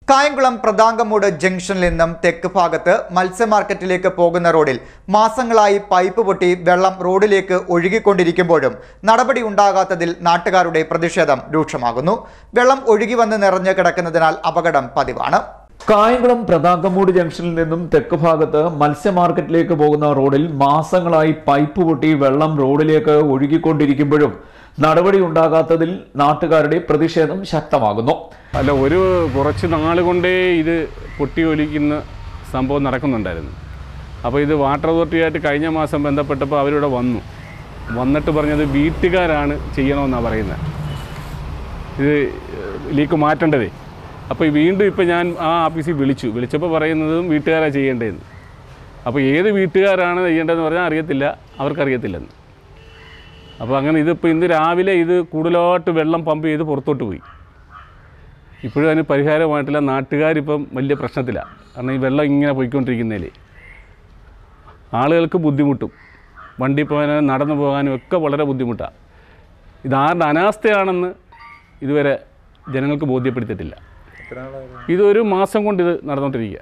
കായംകുളം പ്രതാങ്കമൂട് ജംഗ്ഷനിൽ നിന്നും തെക്ക് ഭാഗത്ത് മത്സ്യ മാർക്കറ്റിലേക്ക് പോകുന്ന റോഡിൽ മാസങ്ങളായി പൈപ്പ് പൊട്ടി വെള്ളം റോഡിലേക്ക് ഒഴുകിക്കൊണ്ടിരിക്കുമ്പോഴും നടപടി ഉണ്ടാകാത്തതിൽ നാട്ടുകാരുടെ പ്രതിഷേധം രൂക്ഷമാകുന്നു വെള്ളം ഒഴുകി വന്ന് നിറഞ്ഞു കിടക്കുന്നതിനാൽ അപകടം പതിവാണ് കായംകുളം പ്രതാങ്കമൂട് ജംഗ്ഷനിൽ നിന്നും തെക്ക് ഭാഗത്ത് മത്സ്യ മാർക്കറ്റിലേക്ക് പോകുന്ന റോഡിൽ മാസങ്ങളായി പൈപ്പ് പൊട്ടി വെള്ളം റോഡിലേക്ക് ഒഴുകിക്കൊണ്ടിരിക്കുമ്പോഴും നടപടി ഉണ്ടാകാത്തതിൽ നാട്ടുകാരുടെ പ്രതിഷേധം ശക്തമാകുന്നു അല്ല ഒരു കുറച്ച് നാൾ കൊണ്ടേ ഇത് പൊട്ടി ഒലിക്കുന്ന സംഭവം നടക്കുന്നുണ്ടായിരുന്നു അപ്പോൾ ഇത് വാട്ടർ അതോറിറ്റിയായിട്ട് കഴിഞ്ഞ മാസം ബന്ധപ്പെട്ടപ്പോൾ അവരിവിടെ വന്നു വന്നിട്ട് പറഞ്ഞത് വീട്ടുകാരാണ് ചെയ്യണമെന്നാണ് പറയുന്നത് ഇത് ലീക്ക് മാറ്റേണ്ടതേ അപ്പോൾ വീണ്ടും ഇപ്പോൾ ഞാൻ ആ ഓഫീസിൽ വിളിച്ചു വിളിച്ചപ്പോൾ പറയുന്നതും വീട്ടുകാരാണ് ചെയ്യേണ്ടതെന്ന് അപ്പോൾ ഏത് വീട്ടുകാരാണ് ചെയ്യേണ്ടതെന്ന് പറഞ്ഞാൽ അറിയത്തില്ല അവർക്കറിയത്തില്ലെന്ന് അപ്പോൾ അങ്ങനെ ഇതിപ്പോൾ ഇന്ന് രാവിലെ ഇത് കൂടുതലായിട്ട് വെള്ളം പമ്പ് ചെയ്ത് പുറത്തോട്ട് പോയി ഇപ്പോഴും അതിന് പരിഹാരമായിട്ടില്ല നാട്ടുകാരിപ്പം വലിയ പ്രശ്നത്തിലാണ് കാരണം ഈ വെള്ളം ഇങ്ങനെ പോയിക്കൊണ്ടിരിക്കുന്നതിൽ ആളുകൾക്ക് ബുദ്ധിമുട്ടും വണ്ടി പോകാനും നടന്നു പോകാനും ഒക്കെ വളരെ ബുദ്ധിമുട്ടാണ് ഇതാരുടെ അനാസ്ഥയാണെന്ന് ഇതുവരെ ജനങ്ങൾക്ക് ബോധ്യപ്പെടുത്തിയിട്ടില്ല ഇതൊരു മാസം കൊണ്ട് ഇത് നടന്നുകൊണ്ടിരിക്കുക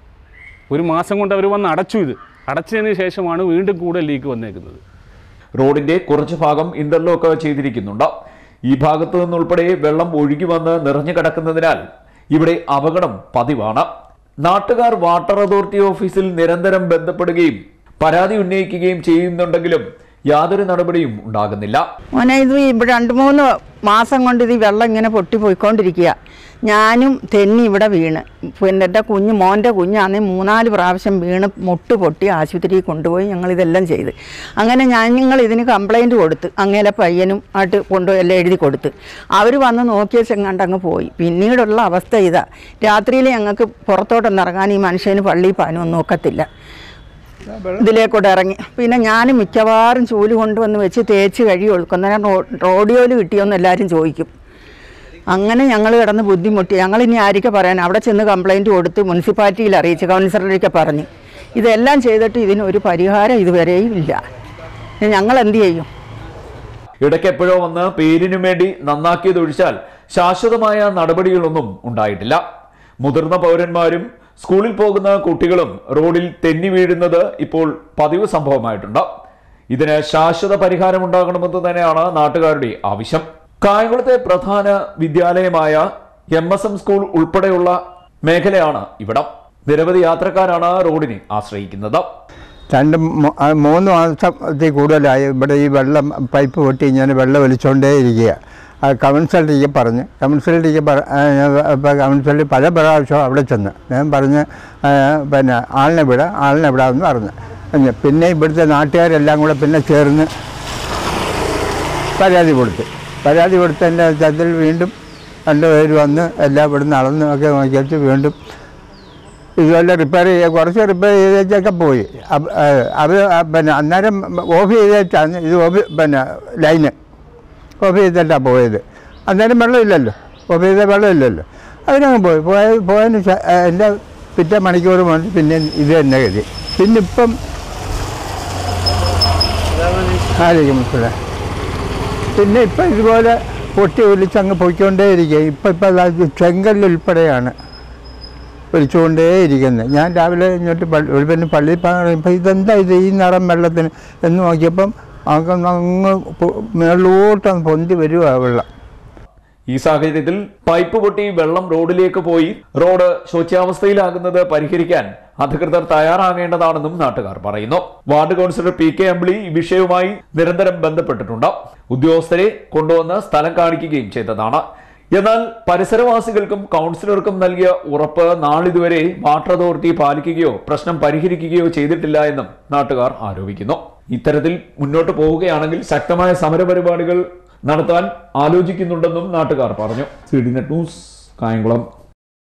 ഒരു മാസം കൊണ്ട് അവർ വന്ന് അടച്ചു ഇത് അടച്ചതിന് ശേഷമാണ് വീണ്ടും കൂടുതൽ ലീക്ക് വന്നേക്കുന്നത് റോഡിന്റെ കുറച്ച് ഭാഗം ഇന്റർലോക്ക് ചെയ്തിരിക്കുന്നുണ്ട് ഈ ഭാഗത്തു നിന്നുൾപ്പെടെ വെള്ളം ഒഴുകി വന്ന് നിറഞ്ഞു കിടക്കുന്നതിനാൽ ഇവിടെ അപകടം പതിവാണ് നാട്ടുകാർ വാട്ടർ അതോറിറ്റി ഓഫീസിൽ നിരന്തരം ബന്ധപ്പെടുകയും പരാതി ഉന്നയിക്കുകയും ചെയ്യുന്നുണ്ടെങ്കിലും യാതൊരു നടപടിയും ഉണ്ടാകുന്നില്ല മോനെ ഇത് ഇവിടെ രണ്ട് മൂന്ന് മാസം കൊണ്ട് ഇത് ഈ വെള്ളം ഇങ്ങനെ പൊട്ടി പോയിക്കൊണ്ടിരിക്കുക ഞാനും തെന്നി ഇവിടെ വീണ് പിന്നെ എൻ്റെ കുഞ്ഞ് മോൻ്റെ കുഞ്ഞാന്നെ മൂന്നാല് പ്രാവശ്യം വീണ് മുട്ട് പൊട്ടി ആശുപത്രിയിൽ കൊണ്ടുപോയി ഞങ്ങൾ ഇതെല്ലാം ചെയ്ത് അങ്ങനെ ഞാൻ ഞങ്ങൾ ഇതിന് കംപ്ലൈൻറ്റ് കൊടുത്ത് അങ്ങേലെ പയ്യനും ആയിട്ട് കൊണ്ടുപോയി എല്ലാം എഴുതി കൊടുത്ത് അവർ വന്ന് നോക്കിയ ചെങ്ങാണ്ട് അങ്ങ് പോയി പിന്നീടുള്ള അവസ്ഥ ഇതാ രാത്രിയിൽ ഞങ്ങൾക്ക് പുറത്തോട്ടൊന്നും ഇറങ്ങാൻ ഈ മനുഷ്യന് പള്ളിയിൽ പാനൊന്നും ഒക്കത്തില്ല ഇതിലേക്കൂടെ ഇറങ്ങി പിന്നെ ഞാൻ മിക്കവാറും ചൂല് കൊണ്ടുവന്ന് വെച്ച് തേച്ച് കഴുകി ഒഴുക്കുന്നേരം റോഡിയോയിൽ കിട്ടിയോന്ന് എല്ലാവരും ചോദിക്കും അങ്ങനെ ഞങ്ങൾ കിടന്ന് ബുദ്ധിമുട്ടി ഞങ്ങൾ ഇനി ആരൊക്കെ പറയാൻ അവിടെ ചെന്ന് കംപ്ലൈൻറ്റ് കൊടുത്ത് മുനിസിപ്പാലിറ്റിയിൽ അറിയിച്ച് കൗൺസിലറൊക്കെ പറഞ്ഞ് ഇതെല്ലാം ചെയ്തിട്ട് ഇതിനൊരു പരിഹാരം ഇതുവരെയും ഇല്ല ഇനി ഞങ്ങൾ എന്ത് ചെയ്യും ഇടയ്ക്ക് എപ്പോഴോ വന്ന് പേരിനു വേണ്ടി നന്നാക്കിയതൊഴിച്ചാൽ ശാശ്വതമായ നടപടികളൊന്നും ഉണ്ടായിട്ടില്ല മുതിർന്ന പൗരന്മാരും സ്കൂളിൽ പോകുന്ന കുട്ടികളും റോഡിൽ തെന്നി വീഴുന്നത് ഇപ്പോൾ പതിവ് സംഭവമായിട്ടുണ്ട് ഇതിന് ശാശ്വത പരിഹാരം ഉണ്ടാകണമെന്ന് തന്നെയാണ് നാട്ടുകാരുടെ ആവശ്യം കായംകുളത്തെ പ്രധാന വിദ്യാലയമായ എം എസ് എം സ്കൂൾ ഉൾപ്പെടെയുള്ള മേഖലയാണ് ഇവിടം നിരവധി യാത്രക്കാരാണ് റോഡിനെ ആശ്രയിക്കുന്നത് രണ്ട് മൂ- ആ മൂന്ന് മാസത്തിൽ കൂടുതലായി ഇവിടെ ഈ വെള്ളം പൈപ്പ് പൊട്ടി ഇങ്ങനെ വെള്ളം വലിച്ചുകൊണ്ടേ ഇരിക്കുക ആ കൗൺസിലറിക്ക് പറഞ്ഞ് കൗൺസിലറിക്ക് പറ ഇപ്പോൾ കൗൺസിലർ പല പ്രാവശ്യം അവിടെ ചെന്ന് ഞാൻ പറഞ്ഞ് ആ, പിന്നെ ആളിനെ വിടാം ആളിനെ വിടാമെന്ന് പറഞ്ഞു പിന്നെ പിന്നെ ഇവിടുത്തെ നാട്ടുകാരെല്ലാം കൂടെ പിന്നെ ചേർന്ന് പരാതി കൊടുത്തു പരാതി കൊടുത്തതിൻ്റെ അർത്ഥത്തിൽ വീണ്ടും രണ്ടുപേര് വന്ന് എല്ലാം ഇവിടുന്ന് അളന്ന് ഒക്കെ നോക്കിയിട്ട് വീണ്ടും ഇതുപോലെ റിപ്പയർ ചെയ്യുക കുറച്ച് റിപ്പയർ ചെയ്തേച്ചൊക്കെ പോയി അവർ പിന്നെ അന്നേരം ഓഫ് ചെയ്തിട്ടാണ് ഇത് ഓഫ് പിന്നെ ലൈന് ഓഫ് ചെയ്തിട്ടാണ് പോയത് അന്നേരം വെള്ളമില്ലല്ലോ ഓഫ് ചെയ്ത വെള്ളമില്ലല്ലോ അതിനങ്ങ് പോയി പോയ പോയതിന് ശേ- ആ, എൻ്റെ പിറ്റേ മണിക്കൂർ മുതൽ പിന്നെ ഇത് തന്നെ ഗതി പിന്നെ ഇപ്പം ആയിരിക്കും മനസ്സിലായി പിന്നെ ഇപ്പം ഇതുപോലെ പൊട്ടി ഒലിച്ചങ്ങ് പോയിക്കൊണ്ടേയിരിക്കുക ഇപ്പം ഇപ്പം ചെങ്കല്ലുൾപ്പെടെയാണ് ഒലിച്ചുകൊണ്ടേ ഇരിക്കുന്നത് ഞാൻ രാവിലെ ഇങ്ങോട്ട് പള്ളി ഒരു പിന്നെ പള്ളിയിൽ പറയുമ്പോൾ ഇതെന്താ ഇത് ഈ നിറം വെള്ളത്തിന് എന്ന് നോക്കിയപ്പം അങ്ങ് അങ്ങ് പൊ- മേളിലോട്ടങ്ങ് പൊന്തി വരുവാ വെള്ളം ഈ സാഹചര്യത്തിൽ പൈപ്പ് പൊട്ടി വെള്ളം റോഡിലേക്ക് പോയി റോഡ് ശോച്യാവസ്ഥയിലാകുന്നത് പരിഹരിക്കാൻ അധികൃതർ തയ്യാറാകേണ്ടതാണെന്നും നാട്ടുകാർ പറയുന്നു ward councillor P K Ambili ഈ വിഷയവുമായി നിരന്തരം ബന്ധപ്പെട്ടിട്ടുണ്ട് ഉദ്യോഗസ്ഥരെ കൊണ്ടുവന്ന് സ്ഥലം കാണിക്കുകയും ചെയ്തതാണ് എന്നാൽ പരിസരവാസികൾക്കും കൗൺസിലർക്കും നൽകിയ ഉറപ്പ് നാളിതുവരെ വാട്ടർ അതോറിറ്റി പാലിക്കുകയോ പ്രശ്നം പരിഹരിക്കുകയോ ചെയ്തിട്ടില്ല എന്നും നാട്ടുകാർ ആരോപിക്കുന്നു ഇത്തരത്തിൽ മുന്നോട്ട് പോവുകയാണെങ്കിൽ ശക്തമായ സമരപരിപാടികൾ നടത്താൻ ആലോചിക്കുന്നുണ്ടെന്നും നാട്ടുകാർ പറഞ്ഞു C D net news Kayamkulam